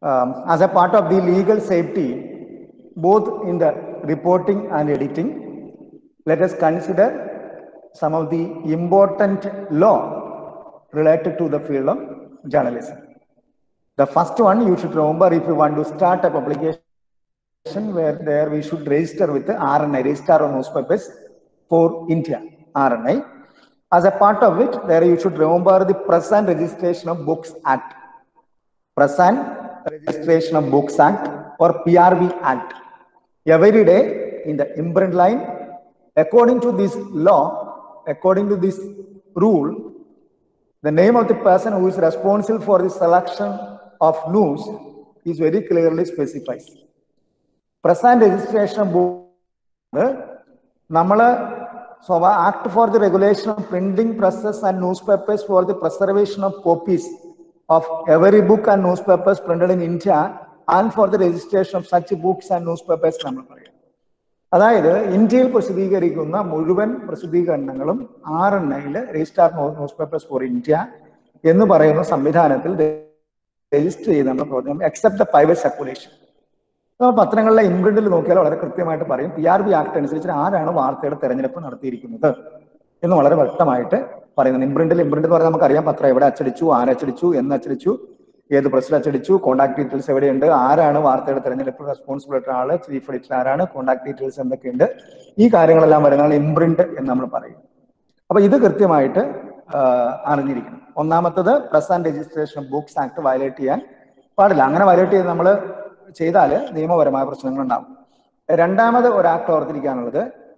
um, as a part of the legal safety, both in the reporting and editing, let us consider some of the important law related to the field of journalism. The first one you should remember if you want to start a publication where there we should register with the RNI, Register of Newspapers for India, RNI. As a part of it, there you should remember the Press and Registration of Books Act. Press and Registration of Books Act or PRB Act. Every day in the imprint line, according to this law, according to this rule, the name of the person who is responsible for the selection of news is very clearly specified. Press and Registration of Books നമ്മൾ സ്വഭാ act for the regulation of printing presses and newspapers for the preservation of copies of every book and newspapers printed in India and for the registration of such books and newspapers നമ്മൾ പറയാം അതായത് ഇന്ത്യയിൽ പ്രസിദ്ധീകരിക്കുന്ന മുഴുവൻ പ്രസിദ്ധീകരണങ്ങളും R N ഐയിൽ registrar newspapers for India എന്ന് പറയുന്ന സംവിധാനത്തിൽ രജിസ്റ്റർ ചെയ്ത് നമ്മൾ പ്രവർത്തനം എക്സെപ്റ്റ് ദ പ്രൈവറ്റ് സർക്കുലേഷൻ നമ്മൾ പത്രങ്ങളിലെ ഇംപ്രിന്റിൽ നോക്കിയാൽ വളരെ കൃത്യമായിട്ട് പറയും പി ആർ ബി ആക്ട് അനുസരിച്ച് ആരാണ് വാർത്തയുടെ തെരഞ്ഞെടുപ്പ് നടത്തിയിരിക്കുന്നത് എന്ന് വളരെ വ്യക്തമായിട്ട് പറയുന്നത് ഇംപ്രിന്റിൽ ഇംപ്രിന്റ് എന്ന് പറഞ്ഞാൽ നമുക്കറിയാം പത്രം എവിടെ അച്ചടിച്ചു ആരച്ചടിച്ചു എന്ന് അച്ചടിച്ചു ഏത് പ്രസ്സിൽ അച്ചടിച്ചു കോൺടാക്ട് ഡീറ്റെയിൽസ് എവിടെയുണ്ട് ആരാണ് വാർത്തയുടെ തെരഞ്ഞെടുപ്പ് റെസ്പോൺസിബിൾ ആയിട്ടുള്ള ആള് ചീഫ് എഡിറ്റർ ആരാണ് കോൺടാക്ട് ഡീറ്റെയിൽസ് എന്തൊക്കെയുണ്ട് ഈ കാര്യങ്ങളെല്ലാം വരുന്നതാണ് ഇംപ്രിന്റ് എന്ന് നമ്മൾ പറയും അപ്പൊ ഇത് കൃത്യമായിട്ട് അറിഞ്ഞിരിക്കണം ഒന്നാമത്തത് press and registration of books act violate ചെയ്യാൻ പാടില്ല അങ്ങനെ വയലേറ്റ് ചെയ്ത് നമ്മൾ ചെയ്താൽ നിയമപരമായ പ്രശ്നങ്ങൾ ഉണ്ടാവും രണ്ടാമത് ഒരു ആക്ട് ഓർത്തിരിക്കാനുള്ളത്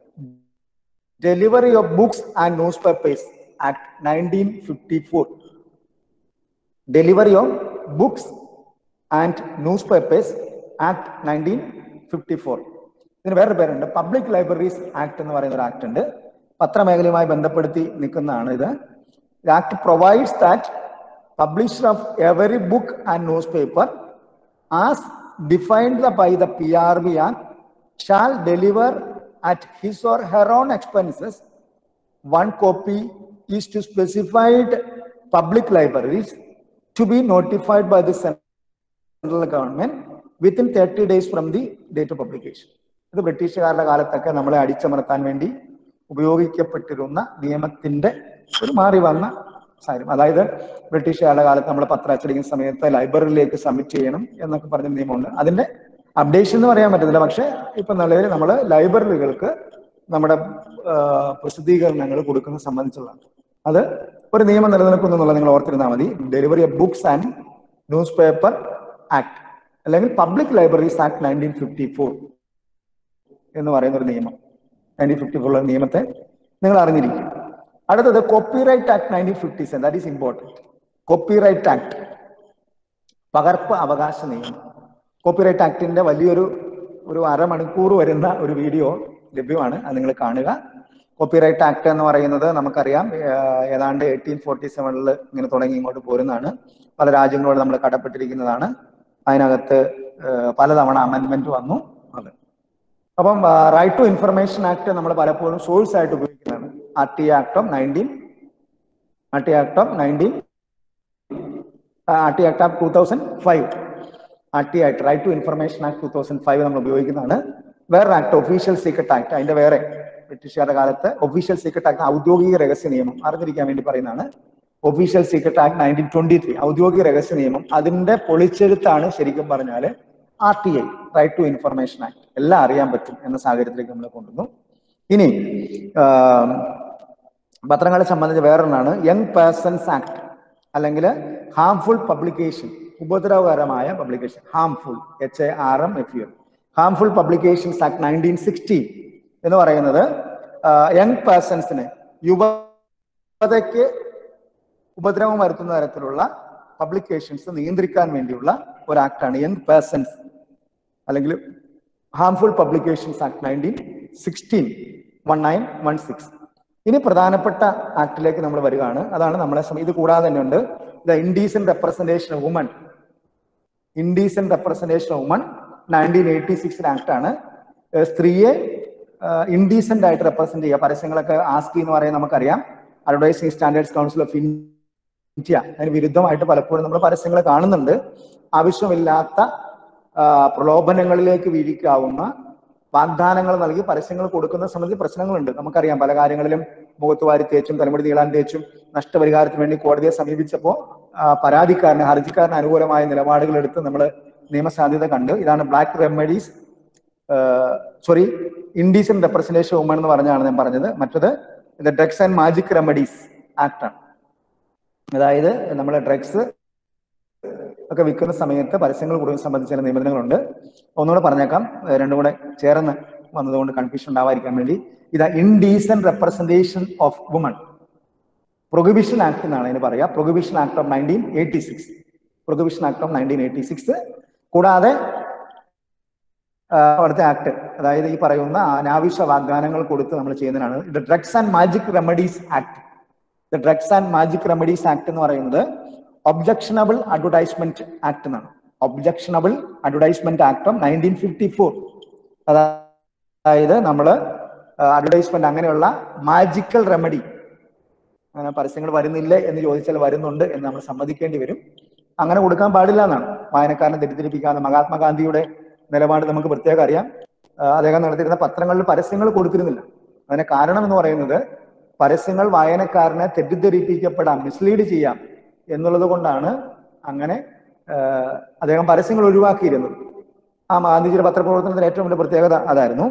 delivery of books and newspapers act nineteen fifty four delivery of books and newspapers act nineteen fifty four ഇതിന് വേറൊരു പേരുണ്ട് പബ്ലിക് ലൈബ്രറീസ് ആക്ട് എന്ന് പറയുന്ന ഒരു ആക്ട് ഉണ്ട് പത്രമേഖലയുമായി ബന്ധപ്പെടുത്തി നിൽക്കുന്നതാണ് ഇത് act provides that publisher of every book and newspaper as defined by the PRB Act shall deliver at his or her own expenses one copy is to specified public libraries to be notified by the central government within 30 days from the date of publication. ഇത് ബ്രിട്ടീഷുകാരുടെ കാലത്തൊക്കെ നമ്മളെ അടിച്ചമർത്താൻ വേണ്ടി ഉപയോഗിക്കപ്പെട്ടിരുന്ന നിയമത്തിന്റെ ഒരു മാറി വന്ന സാരം അതായത് ബ്രിട്ടീഷുകാരുടെ കാലത്ത് നമ്മൾ പത്രം അച്ചടിക്കുന്ന സമയത്ത് ലൈബ്രറിയിലേക്ക് സബ്മിറ്റ് ചെയ്യണം എന്നൊക്കെ പറഞ്ഞ നിയമമുണ്ട് അതിന്റെ അപ്ഡേഷൻ എന്ന് പറയാൻ പറ്റത്തില്ല പക്ഷെ ഇപ്പൊ നിലവിൽ നമ്മൾ ലൈബ്രറികൾക്ക് നമ്മുടെ പ്രസിദ്ധീകരണങ്ങൾ കൊടുക്കുന്ന സംബന്ധിച്ചുള്ളതാണ് അത് ഒരു നിയമം നിലനിൽക്കുന്നു എന്നുള്ളത് നിങ്ങൾ ഓർത്തിരുന്നാൽ മതി delivery of books and newspaper act അല്ലെങ്കിൽ public libraries act nineteen fifty four എന്ന് പറയുന്ന ഒരു നിയമം നയൻറ്റീൻ ഫിഫ്റ്റി ഫോർ നിയമത്തെ നിങ്ങൾ അറിഞ്ഞിരിക്കും അടുത്തത് copyright act nineteen fifty seven that is important copyright act പകർപ്പ് അവകാശ നിയമം കോപ്പിറൈറ്റ് ആക്ടിന്റെ വലിയൊരു ഒരു അരമണിക്കൂർ വരുന്ന ഒരു വീഡിയോ ലഭ്യമാണ് അത് നിങ്ങൾ കാണുക കോപ്പിറൈറ്റ് ആക്ട് എന്ന് പറയുന്നത് നമുക്കറിയാം ഏതാണ്ട് എയ്റ്റീൻ ഫോർട്ടി സെവനിൽ ഇങ്ങനെ തുടങ്ങി ഇങ്ങോട്ട് പോരുന്നതാണ് പല രാജ്യങ്ങളോട് നമ്മൾ കടപ്പെട്ടിരിക്കുന്നതാണ് അതിനകത്ത് പലതവണ അമെന്റ്മെന്റ് വന്നു അത് അപ്പം റൈറ്റ് ടു ഇൻഫർമേഷൻ ആക്ട് നമ്മൾ പലപ്പോഴും സോഴ്സ് ആയിട്ട് ഉപയോഗിക്കുന്നതാണ് R T act of nineteen R T act of nineteen R T act of two thousand five R T act right to information act two thousand five നമ്മൾ ഉപയോഗിക്കുന്നതാണ് വേറെ act official secret act അതിന്റെ വേറെ ബ്രിട്ടീഷുകാരുടെ കാലത്ത് official secret act ഔദ്യോഗിക രഹസ്യ നിയമം അറിഞ്ഞിരിക്കാൻ വേണ്ടി പറയുന്നതാണ് official secret act nineteen twenty three ഔദ്യോഗിക രഹസ്യ നിയമം അതിന്റെ പൊളിച്ചെഴുത്താണ് ശരിക്കും പറഞ്ഞാൽ R T I right to information act എല്ലാം അറിയാൻ പറ്റും എന്ന സാഹചര്യത്തിലേക്ക് നമ്മൾ കൊണ്ടുവന്നു ഇനി പത്രങ്ങളെ സംബന്ധിച്ച് വേറൊന്നാണ് യങ് പേഴ്സൺസ് ആക്ട് അല്ലെങ്കിൽ ഹാംഫുൾ പബ്ലിക്കേഷൻ ഉപദ്രവകരമായ publication harmful H A R M F U harmful publications act nineteen sixty എന്ന് പറയുന്നത് യങ് പേഴ്സൺസിന് യുവതയ്ക്ക് ഉപദ്രവം വരുത്തുന്ന തരത്തിലുള്ള പബ്ലിക്കേഷൻസ് നിയന്ത്രിക്കാൻ വേണ്ടിയുള്ള ഒരു ആക്ടാണ് യങ് പേഴ്സൺസ് അല്ലെങ്കിൽ harmful publications act nineteen sixteen one nine one six ഇനി പ്രധാനപ്പെട്ട ആക്ടിലേക്ക് നമ്മൾ വരികയാണ് അതാണ് നമ്മളെ ഇത് കൂടാതെ തന്നെ ഉണ്ട് the indecent representation of women indecent representation of women nineteen eighty സിക്സിൽ ആക്ടാണ് സ്ത്രീയെ ഇൻഡീസെന്റ് ആയിട്ട് റെപ്രസെന്റ് ചെയ്യുക പരസ്യങ്ങളൊക്കെ ആസ്കി എന്ന് പറയുന്നത് നമുക്കറിയാം advertising standards council of India അതിന് വിരുദ്ധമായിട്ട് പലപ്പോഴും നമ്മൾ പരസ്യങ്ങൾ കാണുന്നുണ്ട് ആവശ്യമില്ലാത്ത ആ, പ്രലോഭനങ്ങളിലേക്ക് വീഴിക്കാവുന്ന വാഗ്ദാനങ്ങൾ നൽകി പരസ്യങ്ങൾ കൊടുക്കുന്ന സംബന്ധിച്ച് പ്രശ്നങ്ങളുണ്ട് നമുക്കറിയാം പല കാര്യങ്ങളിലും മുഖത്ത് വാരി തേച്ചും തലമുടി നീളാൻ തേച്ചും നഷ്ടപരിഹാരത്തിന് വേണ്ടി കോടതിയെ സമീപിച്ചപ്പോൾ പരാതിക്കാരന് ഹർജിക്കാരന് അനുകൂലമായ നിലപാടുകൾ എടുത്ത് നമ്മൾ നിയമസാധ്യത കണ്ട് ഇതാണ് black remedies sorry indecent representation woman എന്ന് പറഞ്ഞാണ് ഞാൻ പറഞ്ഞത് മറ്റത് ഇത് drugs and magic remedies act ആണ് അതായത് നമ്മുടെ ഡ്രഗ്സ് ഒക്കെ വിൽക്കുന്ന സമയത്ത് പരസ്യങ്ങൾ കൊടുക്കുന്ന സംബന്ധിച്ച ചില നിബന്ധനകളുണ്ട് ഒന്നുകൂടെ പറഞ്ഞേക്കാം ഏഹ് രണ്ടും കൂടെ ചേർന്ന് വന്നതുകൊണ്ട് കൺഫ്യൂഷൻ ഉണ്ടാവാതിരിക്കാൻ വേണ്ടി ഇതാ indecent representation of woman prohibition act എന്നാണ് അതിന് പറയുക prohibition act of nineteen eighty six prohibition act of nineteen eighty six കൂടാതെ ആ, അടുത്ത ആക്ട് അതായത് ഈ പറയുന്ന അനാവശ്യ വാഗ്ദാനങ്ങൾ കൊടുത്ത് നമ്മൾ ചെയ്യുന്നതിനാണ് ഇത് drugs and magic remedies act the drugs and magic remedies act എന്ന് പറയുന്നത് ഒബ്ജക്ഷണബിൾ അഡ്വർടൈസ്മെന്റ് ആക്ട് എന്നാണ് objectionable advertisement act of nineteen fifty four അതായത് നമ്മൾ അഡ്വർടൈസ്മെന്റ് അങ്ങനെയുള്ള മാജിക്കൽ റെമഡി അങ്ങനെ പരസ്യങ്ങൾ വരുന്നില്ലേ എന്ന് ചോദിച്ചാൽ വരുന്നുണ്ട് എന്ന് നമ്മൾ സമ്മതിക്കേണ്ടി വരും അങ്ങനെ കൊടുക്കാൻ പാടില്ല എന്നാണ് വായനക്കാരനെ തെറ്റിദ്ധരിപ്പിക്കാതെ മഹാത്മാഗാന്ധിയുടെ നിലപാട് നമുക്ക് പ്രത്യേകം അറിയാം ആ, അദ്ദേഹം നടത്തിയിരുന്ന പത്രങ്ങളിൽ പരസ്യങ്ങൾ കൊടുത്തിരുന്നില്ല അതിന് കാരണം എന്ന് പറയുന്നത് പരസ്യങ്ങൾ വായനക്കാരനെ തെറ്റിദ്ധരിപ്പിക്കപ്പെടാം മിസ്ലീഡ് ചെയ്യാം എന്നുള്ളത് കൊണ്ടാണ് അങ്ങനെ ആ, അദ്ദേഹം പരസ്യങ്ങൾ ഒഴിവാക്കിയിരുന്നത് ആ ഗാന്ധിജിയുടെ പത്രപ്രവർത്തനത്തിന് ഏറ്റവും വലിയ പ്രത്യേകത അതായിരുന്നു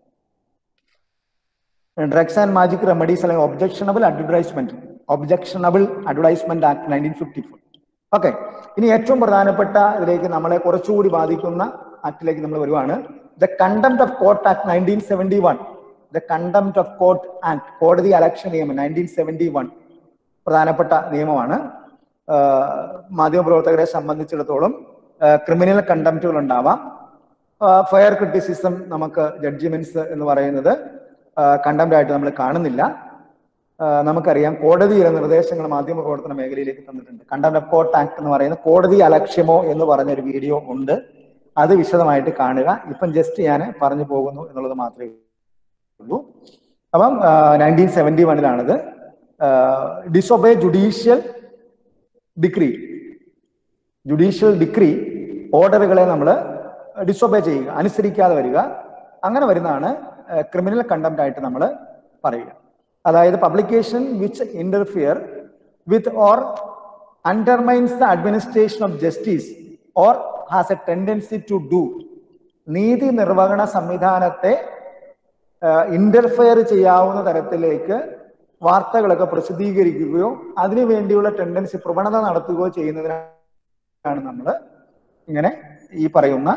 ഡ്രഗ്സ് ആൻഡ് മാജിക് റെമഡീസ് അല്ലെങ്കിൽ objectionable advertisement objectionable advertisement act nineteen fifty four okay ഇനി ഏറ്റവും പ്രധാനപ്പെട്ട ഇതിലേക്ക് നമ്മളെ കുറച്ചുകൂടി ബാധിക്കുന്ന ആക്ടിലേക്ക് നമ്മൾ വരുവാണ് the contempt of court act nineteen seventy one the contempt of court act കോടതി അലക്ഷൻ നിയമം നയൻറ്റീൻ സെവൻറ്റി വൺ പ്രധാനപ്പെട്ട നിയമമാണ് ആഹ് മാധ്യമപ്രവർത്തകരെ സംബന്ധിച്ചിടത്തോളം ക്രിമിനൽ കണ്ടംപ്റ്റുകൾ ഉണ്ടാവാം ഫയർ ക്രിറ്റിസിസം നമുക്ക് ജഡ്ജിമെന്റ്സ് എന്ന് പറയുന്നത് കണ്ടംപ്റ്റ് ആയിട്ട് നമ്മൾ കാണുന്നില്ല ആ, നമുക്കറിയാം കോടതിയിലെ നിർദ്ദേശങ്ങൾ മാധ്യമ പ്രവർത്തന മേഖലയിലേക്ക് തന്നിട്ടുണ്ട് കണ്ടംപ്റ്റ് ഓഫ് കോർട്ട് ആക്ട് എന്ന് പറയുന്ന കോടതി അലക്ഷ്യമോ എന്ന് പറഞ്ഞ ഒരു വീഡിയോ ഉണ്ട് അത് വിശദമായിട്ട് കാണുക ഇപ്പം ജസ്റ്റ് ഞാൻ പറഞ്ഞു പോകുന്നു എന്നുള്ളത് മാത്രമേ ഉള്ളൂ അപ്പം നയൻറ്റീൻ സെവൻറ്റി വണ്ണിലാണിത് disobey judicial decree judicial decree ഓർഡറുകളെ നമ്മൾ ഡിസൊബേ ചെയ്യുക അനുസരിക്കാതെ വരിക അങ്ങനെ വരുന്നതാണ് ക്രിമിനൽ കണ്ടംപ്റ്റ് ആയിട്ട് നമ്മൾ പറയുക അതായത് publication which interfere with or undermines the administration of justice or has a tendency to do നീതി നിർവഹണ സംവിധാനത്തെ ഇന്റർഫെയർ ചെയ്യാവുന്ന തരത്തിലേക്ക് വാർത്തകളൊക്കെ പ്രസിദ്ധീകരിക്കുകയോ അതിനു വേണ്ടിയുള്ള ടെൻഡൻസി പ്രവണത നടത്തുകയോ ചെയ്യുന്നതിനാണ് നമ്മൾ ഇങ്ങനെ ഈ പറയുന്ന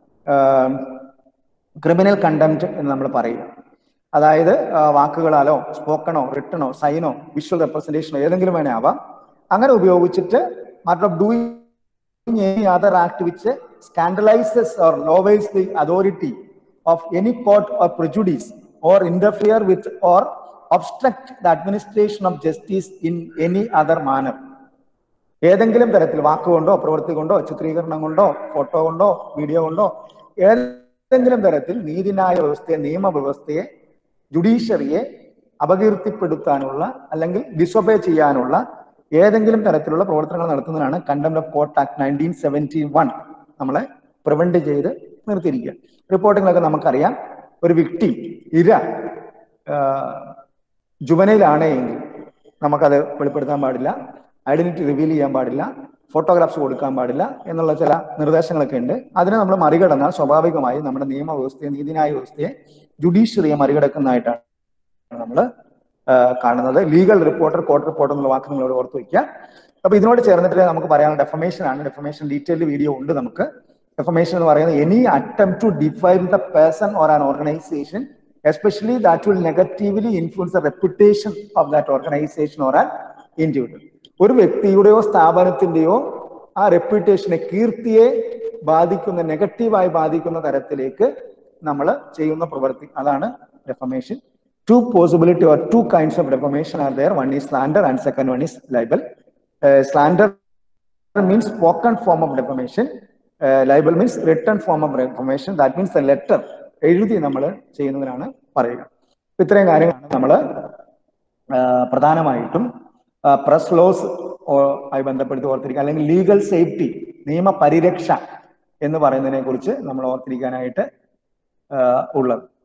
ക്രിമിനൽ കണ്ടംപ്റ്റ് എന്ന് നമ്മൾ പറയുക അതായത് ആ, വാക്കുകളാലോ സ്പോക്കണോ റിട്ടണോ സൈനോ വിഷ്വൽ റെപ്രസെന്റേഷനോ ഏതെങ്കിലും വേണേ ആവാം അങ്ങനെ ഉപയോഗിച്ചിട്ട് matter of doing any other act which scandalises or lowers the authority of any court or prejudice or interfere with or obstruct the administration of justice in any other manner ഏതെങ്കിലും തരത്തിൽ വാക്കുകൊണ്ടോ പ്രവൃത്തി കൊണ്ടോ ചിത്രീകരണം കൊണ്ടോ ഫോട്ടോ കൊണ്ടോ video കൊണ്ടോ ഏതെങ്കിലും തരത്തിൽ നീതിന്യായ വ്യവസ്ഥയെ നിയമവ്യവസ്ഥയെ ജുഡീഷ്യറിയെ അപകീർത്തിപ്പെടുത്താനുള്ള അല്ലെങ്കിൽ ഡിസൊബേ ചെയ്യാനുള്ള ഏതെങ്കിലും തരത്തിലുള്ള പ്രവർത്തനങ്ങൾ നടത്തുന്നതിനാണ് contempt of court act nineteen seventy one നമ്മളെ പ്രിവെന്റ് ചെയ്ത് നിർത്തിയിരിക്കുക റിപ്പോർട്ടിങ്ങിലൊക്കെ നമുക്കറിയാം ഒരു വ്യക്തി ഇര ജുവനയിലാണ് എങ്കിൽ നമുക്കത് വെളിപ്പെടുത്താൻ പാടില്ല ഐഡന്റിറ്റി റിവീൽ ചെയ്യാൻ പാടില്ല ഫോട്ടോഗ്രാഫ്സ് കൊടുക്കാൻ പാടില്ല എന്നുള്ള ചില നിർദ്ദേശങ്ങളൊക്കെ ഉണ്ട് അതിനെ നമ്മൾ മറികടന്നാൽ സ്വാഭാവികമായി നമ്മുടെ നിയമവ്യവസ്ഥയെ നീതിന്യായ വ്യവസ്ഥയെ ജുഡീഷ്യറിയെ മറികടക്കുന്നതായിട്ടാണ് നമ്മൾ കാണുന്നത് ലീഗൽ റിപ്പോർട്ടർ കോർട്ട് റിപ്പോർട്ടർ എന്നുള്ള വാക്ക് നിങ്ങളോട് ഓർത്ത് വയ്ക്കുക അപ്പൊ ഇതിനോട് ചേർന്നിട്ട് നമുക്ക് പറയാനുള്ള ഡെഫമേഷൻ ആണ് ഡെഫമേഷൻ ഡീറ്റെയിൽഡ് വീഡിയോ ഉണ്ട് നമുക്ക് ഡെഫമേഷൻ എന്ന് പറയുന്നത് any attempt to define the person or an organisation especially that will negatively influence the reputation of that organisation or an individual ഒരു വ്യക്തിയുടെയോ സ്ഥാപനത്തിന്റെയോ ആ റെപ്യൂട്ടേഷനെ കീർത്തിയെ ബാധിക്കുന്ന നെഗറ്റീവായി ബാധിക്കുന്ന തരത്തിലേക്ക് നമ്മൾ ചെയ്യുന്ന പ്രവൃത്തി അതാണ് defamation two possibility or two kinds of defamation are there one is slander and second one is libel slander means spoken form of defamation libel means written form of defamation that means a letter എഴുതി നമ്മൾ ചെയ്യുന്നതിനാണ് പറയുക ഇത്രയും കാര്യങ്ങളാണ് നമ്മൾ പ്രധാനമായിട്ടും press loss ആയി ബന്ധപ്പെടുത്തി ഓർത്തിരിക്കുക അല്ലെങ്കിൽ ലീഗൽ സേഫ്റ്റി നിയമ പരിരക്ഷ എന്ന് പറയുന്നതിനെ കുറിച്ച് നമ്മൾ ഓർത്തിരിക്കാനായിട്ട് ഉള്ളത്